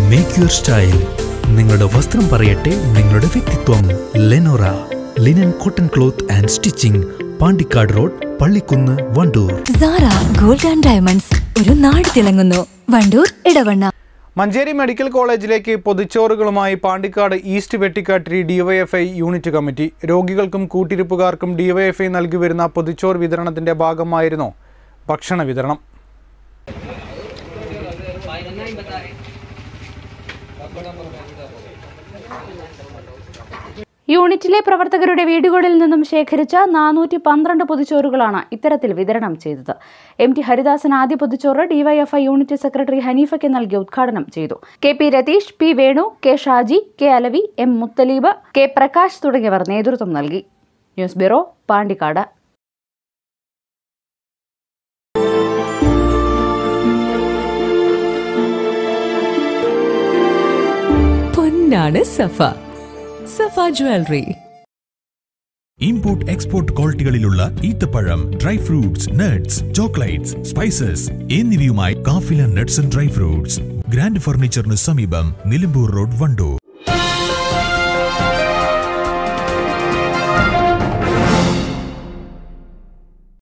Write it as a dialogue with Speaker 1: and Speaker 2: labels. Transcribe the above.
Speaker 1: make your style നിങ്ങളുടെ വസ്ത്രം പറയട്ടെ നിങ്ങളുടെ വ്യക്തിത്വം Lenora linen cotton cloth and stitching Pandikkad road Pallikkunnu Wandoor
Speaker 2: Zara gold and diamonds ഒരു നാട് തിളങ്ങുന്നു വണ്ടൂർ ഇടവണ്ണ
Speaker 3: മഞ്ചേരി മെഡിക്കൽ കോളേജിലേക്ക് പൊതിച്ചോറുകളുമായി Pandikkad east Vettikkattiri DYFI unit committee രോഗികൾക്കും കൂട്ടിരിപ്പുകാർക്കും ഡിവൈഎഫ്ഐ നൽകി വരുന്ന പൊതിച്ചോറ് വിതരണത്തിന്റെ ഭാഗമായിരുന്നു ഭക്ഷണ വിതരണം
Speaker 4: യൂണിറ്റിലെ പ്രവർത്തകരുടെ വീടുകളിൽ നിന്നും ശേഖരിച്ച നാനൂറ്റി പന്ത്രണ്ട് പൊതിച്ചോറുകളാണ് ഇത്തരത്തിൽ വിതരണം ചെയ്തത് എം ടി ഹരിദാസൻ ആദ്യ പൊതിച്ചോറ് ഡിവൈഎഫ്ഐ യൂണിറ്റ് സെക്രട്ടറി ഹനീഫയ്ക്ക് നൽകി ഉദ്ഘാടനം ചെയ്തു K P Ratheesh P Venu K Shaji K Alavi M Muthaleeb K Prakash തുടങ്ങിയവർ നേതൃത്വം നൽകി ന്യൂസ് ബ്യൂറോ പാണ്ടിക്കാട്
Speaker 5: പൊന്നാണ് Safa Safa jewellery
Speaker 6: import export ക്വാളിറ്റികളിലുള്ള ഈത്തപ്പഴം dry fruits nuts chocolates spices എന്നിവയുമായി Kafila nuts and dry fruits grand ഫർണിച്ചറിന് സമീപം നിലമ്പൂർ റോഡ് വണ്ടൂർ